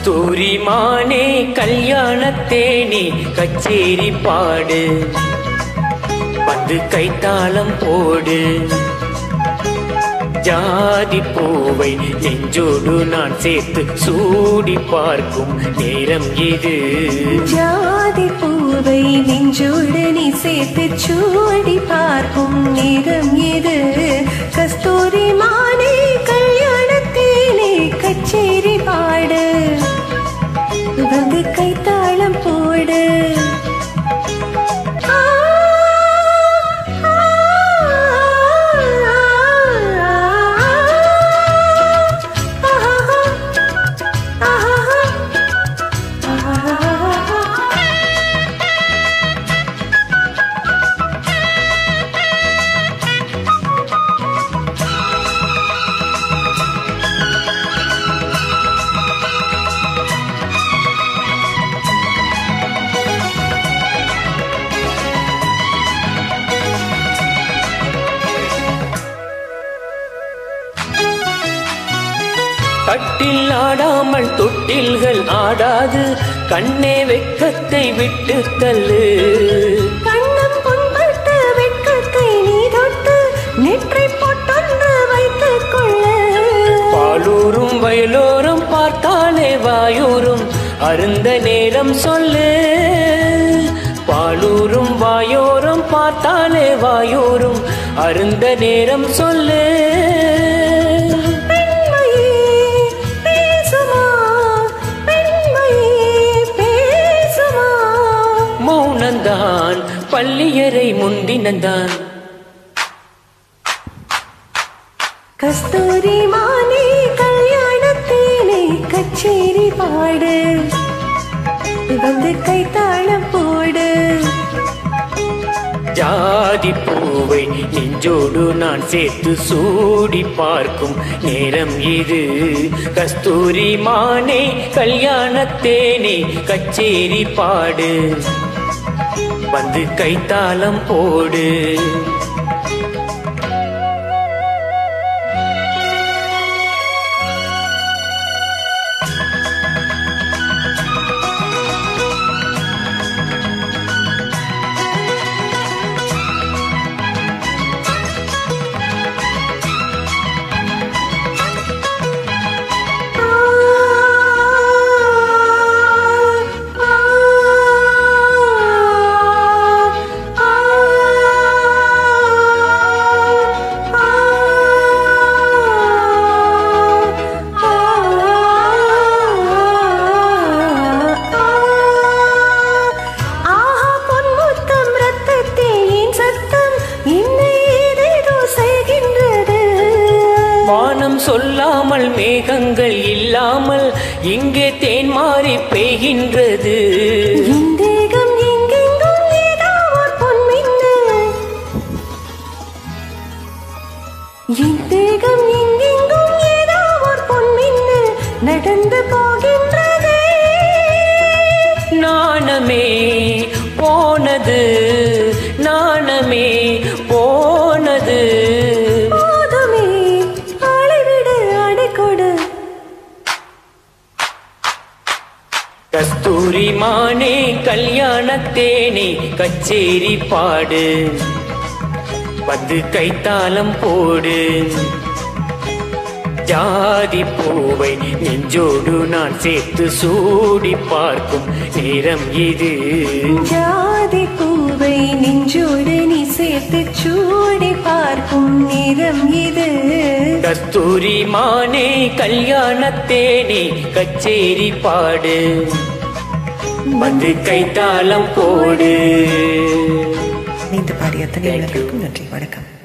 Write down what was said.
கஸ்தூரி மானே கல்யாணத்தேனே கச்சேரி பாடு வந்து கைத்தாளம் போடு ஜாதி பூவை நெஞ்சோடு நான் சேர்த்து சூடி பார்க்கும் நேரம் இது ஜாதி பூவை நெஞ்சோடு நீ சேர்த்து சூடி பார்க்கும் நேரம் இது கஸ்தூரி மானே கல்யாணத்தேனே கச்சேரி பாடு வந்து கைத்தாளம் போடு ஆ, ஆ, ஆ, ஆ, ஆ, ஆ. கட்டில் ஆடாமல் தொட்டில்கள் ஆடாது கண்ணே வெக்கத்தை விட்டு தள்ளு கண்ணம் புண்பட்ட வெட்கத்தை நீ தொட்டு நெற்றி பொட்டொன்று வைத்துக் கொள்ள பாலூரும் வயலோரும் பார்த்தாலே வாயூரும் அருந்த நேரம் சொல்லு பாலூரும் வாயோரும் பார்த்தாலே வாயூரும் அருந்த நேரம் சொல்லு பெண்மையே பேசுமா பெண்மையே பேசுமா மௌனந்தான் பள்ளியறை முந்தினந்தான் கஸ்தூரி மானே கல்யாணத்தேனே கச்சேரி பாடு வந்து கைத்தாளம் போடு ஜாதி பூவை நெஞ்சோடு நான் சேர்த்து சூடி பார்க்கும் நேரம் இது கஸ்தூரி மானே கல்யாணத்தேனே கச்சேரி பாடு வந்து கைத்தாளம் போடு ஆஹா பொன்முத்தம் ரத்தத்தில் என் சத்தம் என்னை ஏதேதோ செய்கின்றது வானம் சொல்லாமல் மேகங்கள் இல்லாமல் இங்கே தேன் மாறி பெய்கின்றது என் தேகம் எங்கெங்கும் ஏதோ ஒரு பொன்மின்னு. என் தேகம் எங்கெங்கும் ஏதோ ஒரு பொன்மின்னு நடந்து போகின்றதே நாணமே போனது நாணமே போனது போதுமே ஆளைவிடு அடைக்கொடு கஸ்தூரி மானே கல்யாணத்தேனே கச்சேரி பாடு வந்து கைத்தாளம் போடு ஜாதி பூவை நெஞ்சோடு நான் சேர்த்து சூடி பார்க்கும் நேரம் இது ஜாதி பூவை நெஞ்சோடு நீ சேர்த்து சூடி பார்க்கும் நேரம் இது கஸ்தூரி மானே கல்யாணத்தேனே கச்சேரி பாடு வந்து கைத்தாளம் போடு இணைந்து பாடிய அத்தனை உள்ளங்களுக்கும் நன்றி வணக்கம்